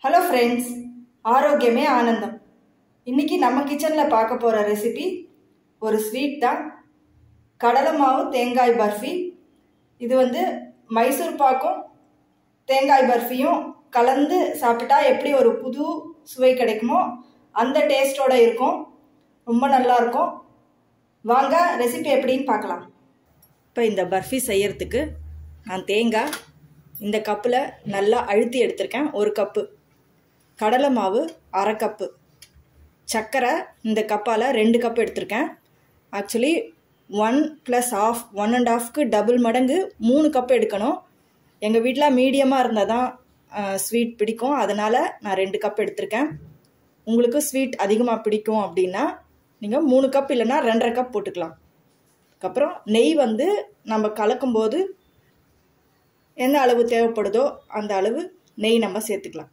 hello friends ஆரோக்கியமே ஆனந்தம் இன்னைக்கு நம்ம கிச்சனில் பார்க்க போகிற ரெசிபி ஒரு ஸ்வீட் தான் கடலை மாவு தேங்காய் பர்ஃபி இது வந்து மைசூர் பாக்கும் தேங்காய் பர்ஃபியும் கலந்து சாப்பிட்டா எப்படி ஒரு புது சுவை கிடைக்குமோ அந்த டேஸ்டோட இருக்கும் ரொம்ப நல்லா இருக்கும் வாங்க ரெசிபி எப்படின்னு பார்க்கலாம் இப்போ இந்த பர்ஃபி செய்யறதுக்கு நான் தேங்காய் இந்த கப்பில் நல்லா அழுத்தி எடுத்திருக்கேன் ஒரு கப்பு கடலை மாவு அரை கப்பு சர்க்கரை இந்த கப்பால் ரெண்டு கப் எடுத்திருக்கேன் actually one plus half one and ஆஃப்க்கு டபுள் மடங்கு மூணு கப் எடுக்கணும் எங்கள் வீட்டில் மீடியமாக இருந்தால் தான் ஸ்வீட் பிடிக்கும் அதனால் நான் ரெண்டு கப் எடுத்திருக்கேன் உங்களுக்கு ஸ்வீட் அதிகமாக பிடிக்கும் அப்படின்னா நீங்கள் மூணு கப் இல்லைன்னா ரெண்டரை கப் போட்டுக்கலாம் அதுக்கப்புறம் நெய் வந்து நம்ம கலக்கும்போது எந்த அளவு தேவைப்படுதோ அந்த அளவு நெய் நம்ம சேர்த்துக்கலாம்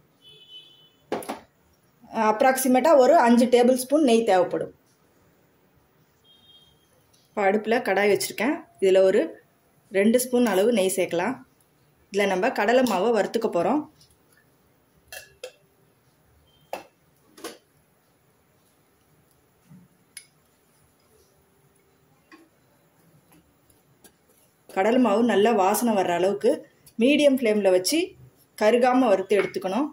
அப்ராக்சிமேட்டாக ஒரு அஞ்சு டேபிள் ஸ்பூன் நெய் தேவைப்படும் இப்போ அடுப்பில் கடாய் வச்சுருக்கேன் இதில் ஒரு ரெண்டு ஸ்பூன் அளவு நெய் சேர்க்கலாம் இதில் நம்ம கடலை மாவை வறுத்துக்க போகிறோம் கடல் மாவு நல்லா வாசனை வர்ற அளவுக்கு மீடியம் ஃப்ளேமில் வச்சு கருகாமல் வறுத்து எடுத்துக்கணும்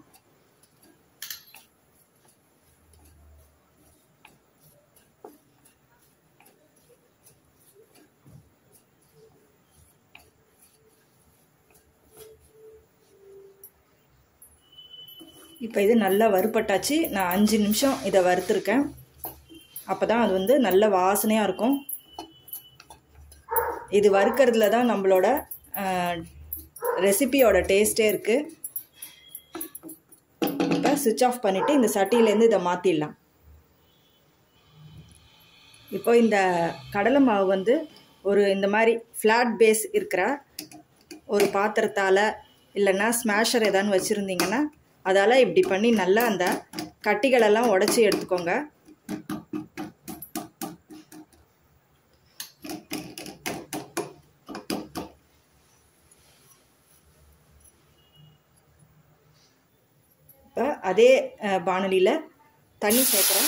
இப்போ இது நல்லா வறுப்பட்டாச்சு நான் அஞ்சு நிமிஷம் இதை வறுத்துருக்கேன் அப்போ தான் அது வந்து நல்ல வாசனையாக இருக்கும் இது வறுக்கிறதுல தான் நம்மளோட ரெசிபியோட டேஸ்ட்டே இருக்குது இப்போ சுவிட்ச் ஆஃப் பண்ணிவிட்டு இந்த சட்டியிலேருந்து இதை மாற்றிடலாம் இப்போ இந்த கடலை மாவு வந்து ஒரு இந்த மாதிரி ஃப்ளாட் பேஸ் இருக்கிற ஒரு பாத்திரத்தால் இல்லைன்னா ஸ்மாஷர் எதான்னு வச்சுருந்தீங்கன்னா அதால் இப்படி பண்ணி நல்லா அந்த கட்டிகளெல்லாம் உடச்சி எடுத்துக்கோங்க இப்போ அதே பானலியில் தண்ணி சேர்க்குறேன்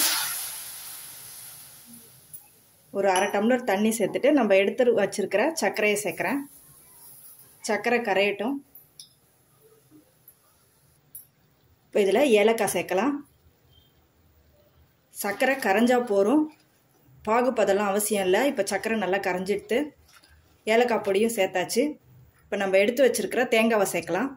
ஒரு அரை டம்ளர் தண்ணி சேர்த்துட்டு நம்ம எடுத்து வச்சுருக்கிற சர்க்கரையை சேர்க்குறேன் சர்க்கரை கரையட்டும் இப்போ இதில் ஏலக்காய் சேர்க்கலாம் சர்க்கரை கரைஞ்சா போகிறோம் பாகுப்பதெல்லாம் அவசியம் இல்லை இப்போ சர்க்கரை நல்லா கரைஞ்சிடுத்து ஏலக்காய் பொடியும் சேர்த்தாச்சு இப்போ நம்ம எடுத்து வச்சுருக்கிற தேங்காவை சேர்க்கலாம்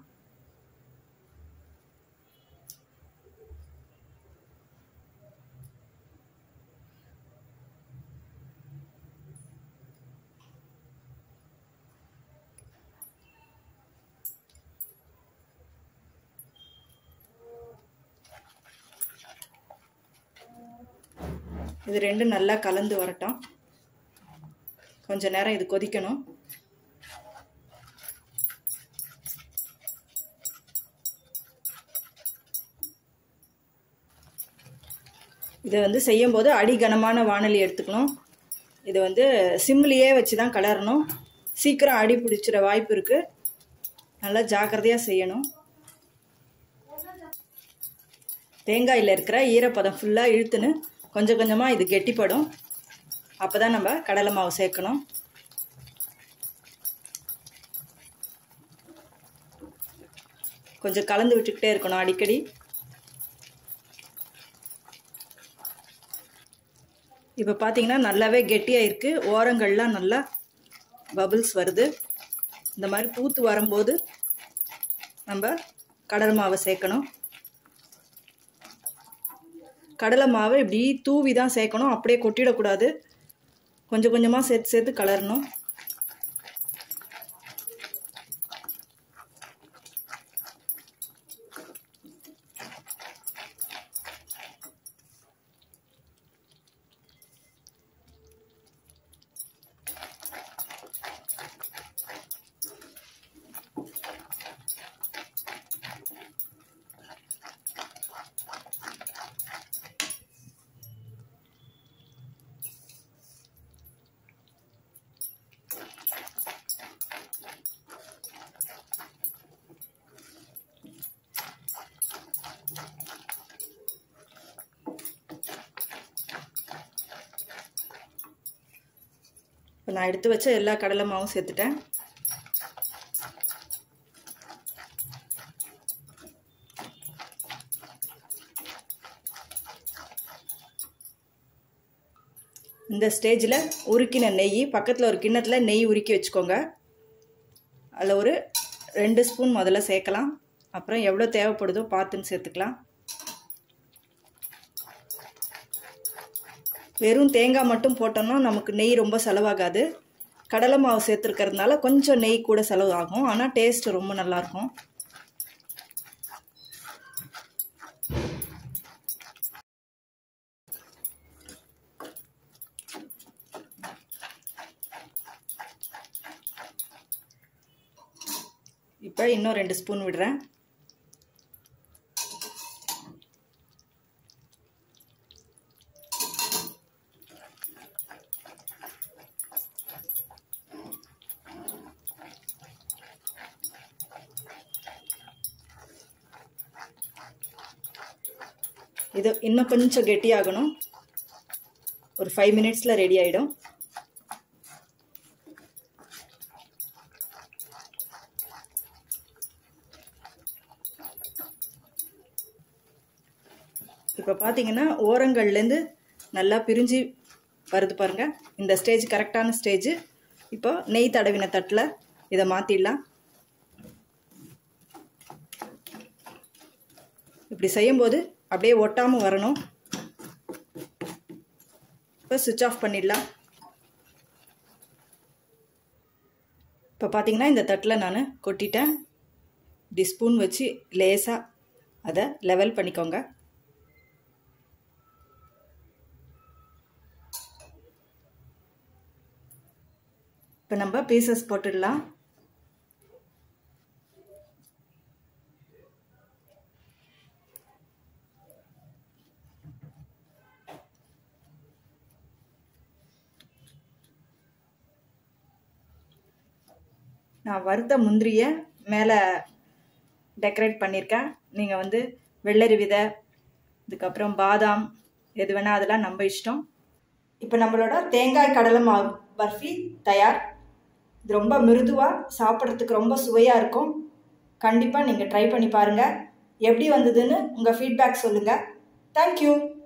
இது ரெண்டும் நல்லா கலந்து வரட்டும் கொஞ்ச நேரம் இது கொதிக்கணும் இதை வந்து செய்யும்போது அடிகனமான வானொலி எடுத்துக்கணும் இது வந்து சிம்லேயே வச்சு தான் கலரணும் சீக்கிரம் அடி பிடிச்சிட வாய்ப்பு இருக்குது நல்லா ஜாக்கிரதையாக செய்யணும் தேங்காயில் இருக்கிற ஈரப்பதம் ஃபுல்லாக இழுத்துன்னு கொஞ்சம் கொஞ்சமாக இது கெட்டிப்படும் அப்போ தான் நம்ம கடலை மாவு சேர்க்கணும் கொஞ்சம் கலந்து விட்டுக்கிட்டே இருக்கணும் அடிக்கடி இப்போ பார்த்தீங்கன்னா நல்லாவே கெட்டியாக இருக்குது ஓரங்கள்லாம் நல்லா பபிள்ஸ் வருது இந்த மாதிரி பூத்து வரும்போது நம்ம கடலை மாவை சேர்க்கணும் கடலை மாவை இப்படி தூவி தான் சேர்க்கணும் அப்படியே கொட்டிடக்கூடாது கொஞ்சம் கொஞ்சமாக சேர்த்து சேர்த்து கலரணும் இப்போ நான் எடுத்து வச்ச எல்லா கடலை மாவும் சேர்த்துட்டேன் இந்த ஸ்டேஜில் உருக்கின நெய் பக்கத்தில் ஒரு கிண்ணத்தில் நெய் உருக்கி வச்சுக்கோங்க அதில் ஒரு ரெண்டு ஸ்பூன் முதல்ல சேர்க்கலாம் அப்புறம் எவ்வளோ தேவைப்படுதோ பார்த்துன்னு சேர்த்துக்கலாம் வெறும் தேங்காய் மட்டும் போட்டோம்னா நமக்கு நெய் ரொம்ப செலவாகாது கடலை மாவு சேர்த்துருக்கறதுனால கொஞ்சம் நெய் கூட செலவு ஆகும் ஆனால் டேஸ்ட் ரொம்ப நல்லாயிருக்கும் இப்போ இன்னும் ரெண்டு ஸ்பூன் விடுறேன் இது இன்னும் கொஞ்சம் கெட்டியாகணும் ஒரு ஃபைவ் மினிட்ஸில் ரெடி ஆகிடும் இப்போ பார்த்தீங்கன்னா ஓரங்கள்லேருந்து நல்லா பிரிஞ்சு வருது பாருங்கள் இந்த ஸ்டேஜ் கரெக்டான ஸ்டேஜ் இப்போ நெய் தடவின தட்டில் இதை மாற்றிடலாம் இப்படி செய்யும்போது அப்படியே ஒட்டாமல் வரணும் இப்போ சுவிட்ச் ஆஃப் பண்ணிடலாம் இப்போ பார்த்தீங்கன்னா இந்த தட்டில் நான் கொட்டிட்டேன் இப்படி ஸ்பூன் வச்சு லேசாக அதை லெவல் பண்ணிக்கோங்க இப்போ நம்ம பீசஸ் போட்டுடலாம் நான் வறுத்த முந்திரியை மேலே டெக்கரேட் பண்ணியிருக்கேன் நீங்கள் வந்து வெள்ளரி விதை இதுக்கப்புறம் பாதாம் எது வேணால் அதெல்லாம் நம்ம இஷ்டம் இப்போ நம்மளோட தேங்காய் கடலை மாவு பர்ஃபி தயார் இது ரொம்ப மிருதுவாக சாப்பிட்றதுக்கு ரொம்ப சுவையாக இருக்கும் கண்டிப்பாக நீங்கள் ட்ரை பண்ணி பாருங்கள் எப்படி வந்ததுன்னு உங்கள் ஃபீட்பேக் சொல்லுங்கள் தேங்க்யூ